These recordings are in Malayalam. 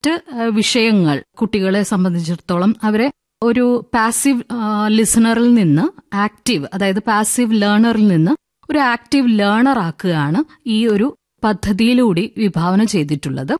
മറ്റ് ആ, വിഷയങ്ങൾ കുട്ടികളെ സംബന്ധിച്ചിടത്തോളം അവരെ ഒരു പാസീവ് ലിസണറിൽ നിന്ന് ആക്റ്റീവ് അതായത് പാസീവ് ലേണറിൽ നിന്ന് ഒരു ആക്റ്റീവ് ലേണർ ആക്കുകയാണ് ഈ ഒരു പദ്ധതിയിലൂടെ വിഭാവന ചെയ്തിട്ടുള്ളത്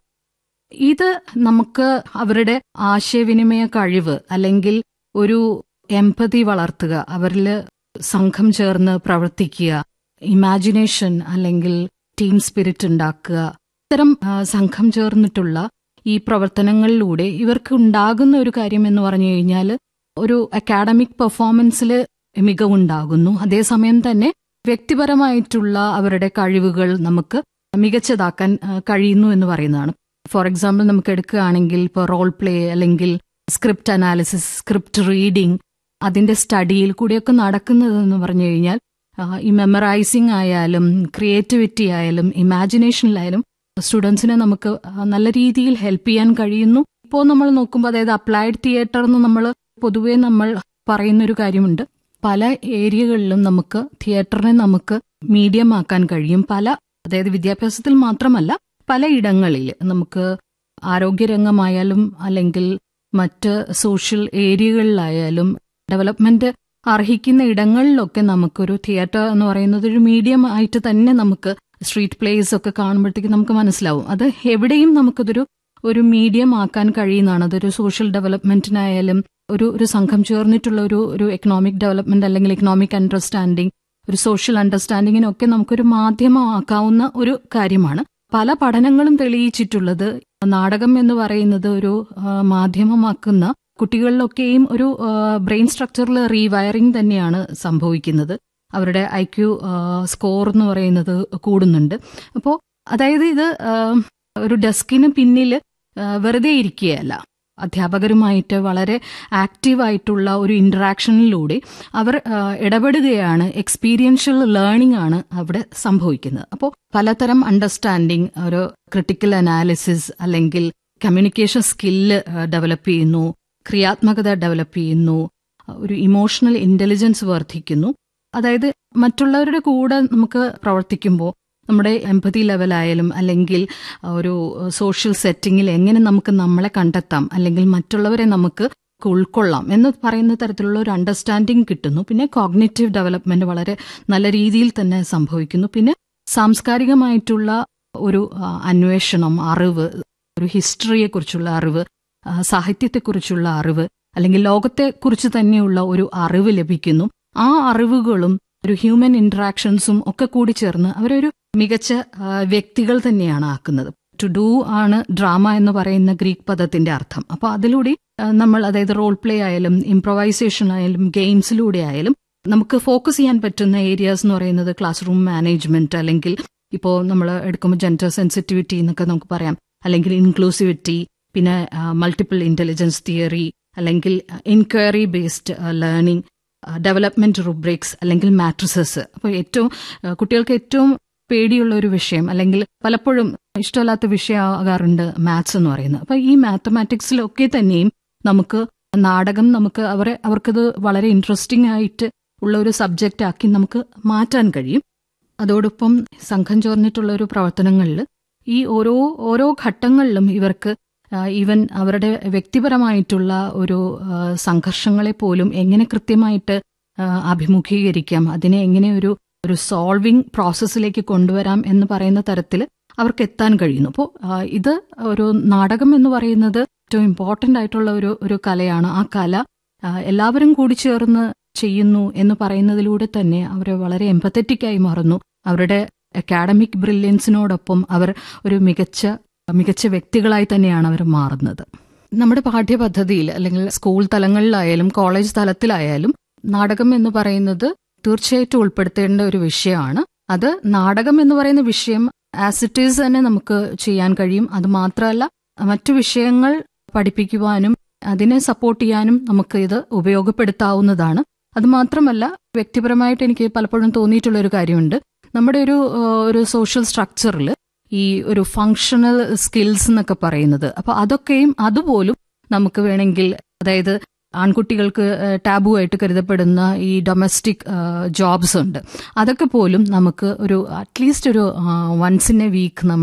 ഇത് നമുക്ക് അവരുടെ ആശയവിനിമയ കഴിവ് അല്ലെങ്കിൽ ഒരു എമ്പതി വളർത്തുക അവരിൽ സംഘം ചേർന്ന് പ്രവർത്തിക്കുക ഇമാജിനേഷൻ അല്ലെങ്കിൽ ടീം സ്പിരിറ്റ് ഉണ്ടാക്കുക ഇത്തരം ആ, സംഘം ചേർന്നിട്ടുള്ള ഈ പ്രവർത്തനങ്ങളിലൂടെ ഇവർക്ക് ഉണ്ടാകുന്ന ഒരു കാര്യം എന്ന് പറഞ്ഞു കഴിഞ്ഞാൽ ഒരു അക്കാഡമിക് പെർഫോമൻസിൽ മികവുണ്ടാകുന്നു അതേസമയം തന്നെ വ്യക്തിപരമായിട്ടുള്ള അവരുടെ കഴിവുകൾ നമുക്ക് മികച്ചതാക്കാൻ ആ, കഴിയുന്നു എന്ന് പറയുന്നതാണ് ഫോർ എക്സാമ്പിൾ നമുക്ക് എടുക്കുകയാണെങ്കിൽ ഇപ്പോൾ റോൾ പ്ലേ അല്ലെങ്കിൽ സ്ക്രിപ്റ്റ് അനാലിസിസ് സ്ക്രിപ്റ്റ് റീഡിംഗ് അതിന്റെ സ്റ്റഡിയിൽ കൂടിയൊക്കെ നടക്കുന്നതെന്ന് പറഞ്ഞു കഴിഞ്ഞാൽ ആ, ഈ മെമ്മറൈസിംഗ് ആയാലും ക്രിയേറ്റിവിറ്റി ആയാലും ഇമാജിനേഷനിലായാലും സ്റ്റുഡൻസിനെ നമുക്ക് ആ, നല്ല രീതിയിൽ ഹെൽപ്പ് ചെയ്യാൻ കഴിയുന്നു ഇപ്പോൾ നമ്മൾ നോക്കുമ്പോൾ അതായത് അപ്ലൈഡ് തിയേറ്റർ എന്ന് നമ്മൾ പൊതുവേ നമ്മൾ പറയുന്ന ഒരു കാര്യമുണ്ട് പല ഏരിയകളിലും നമുക്ക് തിയേറ്ററിനെ നമുക്ക് മീഡിയം ആക്കാൻ കഴിയും പല അതായത് വിദ്യാഭ്യാസത്തിൽ മാത്രമല്ല പലയിടങ്ങളിൽ നമുക്ക് ആരോഗ്യരംഗമായാലും അല്ലെങ്കിൽ മറ്റ് സോഷ്യൽ ഏരിയകളിലായാലും ഡെവലപ്മെന്റ് അർഹിക്കുന്ന ഇടങ്ങളിലൊക്കെ നമുക്കൊരു തിയേറ്റർ എന്ന് പറയുന്നത് ഒരു മീഡിയം ആയിട്ട് തന്നെ നമുക്ക് സ്ട്രീറ്റ് പ്ലേസ് ഒക്കെ കാണുമ്പോഴത്തേക്ക് നമുക്ക് മനസ്സിലാവും അത് എവിടെയും നമുക്കതൊരു ഒരു മീഡിയം ആക്കാൻ കഴിയുന്നതാണ് അതൊരു സോഷ്യൽ ഡെവലപ്മെന്റിനായാലും ഒരു ഒരു സംഘം ചേർന്നിട്ടുള്ള ഒരു ഒരു എക്കണോമിക് ഡെവലപ്മെന്റ് അല്ലെങ്കിൽ എക്കണോമിക് അണ്ടർസ്റ്റാൻഡിങ് ഒരു സോഷ്യൽ അണ്ടർസ്റ്റാൻഡിങ്ങിനൊക്കെ നമുക്കൊരു മാധ്യമമാക്കാവുന്ന ഒരു കാര്യമാണ് പല പഠനങ്ങളും തെളിയിച്ചിട്ടുള്ളത് നാടകം എന്ന് പറയുന്നത് ഒരു ആ, മാധ്യമമാക്കുന്ന കുട്ടികളിലൊക്കെയും ഒരു ബ്രെയിൻ സ്ട്രക്ചറിൽ റീവയറിംഗ് തന്നെയാണ് സംഭവിക്കുന്നത് അവരുടെ ഐ ക്യു സ്കോർ എന്ന് പറയുന്നത് കൂടുന്നുണ്ട് അപ്പോൾ അതായത് ഇത് ആ, ഒരു ഡെസ്കിന് പിന്നിൽ ആ, വെറുതെ ഇരിക്കുകയല്ല അധ്യാപകരുമായിട്ട് വളരെ ആക്റ്റീവായിട്ടുള്ള ഒരു ഇന്ററാക്ഷനിലൂടെ അവർ ആ, ഇടപെടുകയാണ് എക്സ്പീരിയൻഷ്യൽ ലേണിംഗ് ആണ് അവിടെ സംഭവിക്കുന്നത് അപ്പോൾ പലതരം അണ്ടർസ്റ്റാൻഡിങ് ഒരു ക്രിട്ടിക്കൽ അനാലിസിസ് അല്ലെങ്കിൽ കമ്മ്യൂണിക്കേഷൻ സ്കില്ല് ഡെവലപ്പ് ചെയ്യുന്നു ക്രിയാത്മകത ഡെവലപ്പ് ചെയ്യുന്നു ഒരു ഇമോഷണൽ ഇന്റലിജൻസ് വർദ്ധിക്കുന്നു അതായത് മറ്റുള്ളവരുടെ കൂടെ നമുക്ക് പ്രവർത്തിക്കുമ്പോൾ നമ്മുടെ എമ്പതി ലെവലായാലും അല്ലെങ്കിൽ ഒരു സോഷ്യൽ സെറ്റിങ്ങിൽ എങ്ങനെ നമുക്ക് നമ്മളെ കണ്ടെത്താം അല്ലെങ്കിൽ മറ്റുള്ളവരെ നമുക്ക് ഉൾക്കൊള്ളാം എന്ന് പറയുന്ന തരത്തിലുള്ള ഒരു അണ്ടർസ്റ്റാൻഡിങ് കിട്ടുന്നു പിന്നെ കോഗ്നേറ്റീവ് ഡെവലപ്മെന്റ് വളരെ നല്ല രീതിയിൽ തന്നെ സംഭവിക്കുന്നു പിന്നെ സാംസ്കാരികമായിട്ടുള്ള ഒരു ആ, അന്വേഷണം അറിവ് ഒരു ഹിസ്റ്ററിയെക്കുറിച്ചുള്ള അറിവ് ആ, സാഹിത്യത്തെക്കുറിച്ചുള്ള അറിവ് അല്ലെങ്കിൽ ലോകത്തെക്കുറിച്ച് തന്നെയുള്ള ഒരു അറിവ് ലഭിക്കുന്നു ആ അറിവുകളും ഒരു ഹ്യൂമൻ ഇന്ററാക്ഷൻസും ഒക്കെ കൂടി ചേർന്ന് അവരൊരു മികച്ച ആ, വ്യക്തികൾ തന്നെയാണ് ആക്കുന്നത് ടു ഡു ആണ് ഡ്രാമ എന്ന് പറയുന്ന ഗ്രീക്ക് പദത്തിന്റെ അർത്ഥം അപ്പൊ അതിലൂടെ ആ, നമ്മൾ അതായത് റോൾ പ്ലേ ആയാലും ഇംപ്രൊവൈസേഷൻ ആയാലും ഗെയിംസിലൂടെ ആയാലും നമുക്ക് ഫോക്കസ് ചെയ്യാൻ പറ്റുന്ന ഏരിയാസ് എന്ന് പറയുന്നത് ക്ലാസ് റൂം മാനേജ്മെന്റ് അല്ലെങ്കിൽ ഇപ്പോൾ നമ്മൾ എടുക്കുമ്പോൾ ജെൻഡർ സെൻസിറ്റിവിറ്റി എന്നൊക്കെ നമുക്ക് പറയാം അല്ലെങ്കിൽ ഇൻക്ലൂസിവിറ്റി പിന്നെ മൾട്ടിപ്പിൾ ഇന്റലിജൻസ് തിയറി അല്ലെങ്കിൽ enquiry based learning development rubrics അല്ലെങ്കിൽ മാട്രിസസ് അപ്പോൾ ഏറ്റവും ആ, കുട്ടികൾക്ക് ഏറ്റവും പേടിയുള്ള ഒരു വിഷയം അല്ലെങ്കിൽ പലപ്പോഴും ഇഷ്ടമല്ലാത്ത വിഷയമാകാറുണ്ട് മാത്സ് എന്ന് പറയുന്നത് അപ്പൊ ഈ മാത്തമാറ്റിക്സിലൊക്കെ തന്നെയും നമുക്ക് നാടകം നമുക്ക് അവരെ അവർക്കത് വളരെ ഇൻട്രസ്റ്റിംഗ് ആയിട്ട് ഉള്ള ഒരു സബ്ജക്റ്റ് ആക്കി നമുക്ക് മാറ്റാൻ കഴിയും അതോടൊപ്പം സംഘം ചേർന്നിട്ടുള്ള ഒരു പ്രവർത്തനങ്ങളിൽ ഈ ഓരോ ഓരോ ഘട്ടങ്ങളിലും ഇവർക്ക് ഈവൻ അവരുടെ വ്യക്തിപരമായിട്ടുള്ള ഒരു ആ, സംഘർഷങ്ങളെ പോലും എങ്ങനെ കൃത്യമായിട്ട് ആ, അഭിമുഖീകരിക്കാം അതിനെ എങ്ങനെ ഒരു ഒരു സോൾവിംഗ് പ്രോസസ്സിലേക്ക് കൊണ്ടുവരാം എന്ന് പറയുന്ന തരത്തിൽ അവർക്ക് എത്താൻ കഴിയുന്നു അപ്പോൾ ഇത് ഒരു നാടകം എന്ന് പറയുന്നത് ഏറ്റവും ഇമ്പോർട്ടന്റ് ആയിട്ടുള്ള ഒരു ഒരു കലയാണ് ആ കല ആ, എല്ലാവരും കൂടി ചേർന്ന് ചെയ്യുന്നു എന്ന് പറയുന്നതിലൂടെ തന്നെ അവർ വളരെ എമ്പത്തറ്റിക് ആയി മാറുന്നു അവരുടെ അക്കാഡമിക് ബ്രില്യൻസിനോടൊപ്പം അവർ ഒരു മികച്ച മികച്ച വ്യക്തികളായി തന്നെയാണ് അവർ മാറുന്നത് നമ്മുടെ പാഠ്യപദ്ധതിയിൽ അല്ലെങ്കിൽ സ്കൂൾ തലങ്ങളിലായാലും കോളേജ് തലത്തിലായാലും നാടകം എന്ന് പറയുന്നത് തീർച്ചയായിട്ടും ഉൾപ്പെടുത്തേണ്ട ഒരു വിഷയമാണ് അത് നാടകം എന്ന് പറയുന്ന വിഷയം ആസ് ഇറ്റ് ഈസ് തന്നെ നമുക്ക് ചെയ്യാൻ കഴിയും അത് മാത്രമല്ല മറ്റു വിഷയങ്ങൾ പഠിപ്പിക്കുവാനും അതിനെ സപ്പോർട്ട് ചെയ്യാനും നമുക്ക് ഇത് ഉപയോഗപ്പെടുത്താവുന്നതാണ് അത് മാത്രമല്ല വ്യക്തിപരമായിട്ട് എനിക്ക് പലപ്പോഴും തോന്നിയിട്ടുള്ള ഒരു കാര്യമുണ്ട് നമ്മുടെ ഒരു ആ, ഒരു സോഷ്യൽ സ്ട്രക്ചറിൽ ഈ ഒരു ഫങ്ഷണൽ സ്കിൽസ് എന്നൊക്കെ പറയുന്നത് അപ്പൊ അതൊക്കെയും അതുപോലും നമുക്ക് വേണമെങ്കിൽ അതായത് ആൺകുട്ടികൾക്ക് ടാബു ആയിട്ട് കരുതപ്പെടുന്ന ഈ ഡൊമസ്റ്റിക് ജോബ്സ് ഉണ്ട് അതൊക്കെ പോലും നമുക്ക് ഒരു അറ്റ്ലീസ്റ്റ് ഒരു വൺസ് ഇൻ എ വീക്ക് നമ്മൾ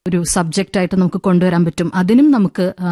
ഒരു സബ്ജക്റ്റ് ആയിട്ട് നമുക്ക് കൊണ്ടുവരാൻ പറ്റും അതിനും നമുക്ക്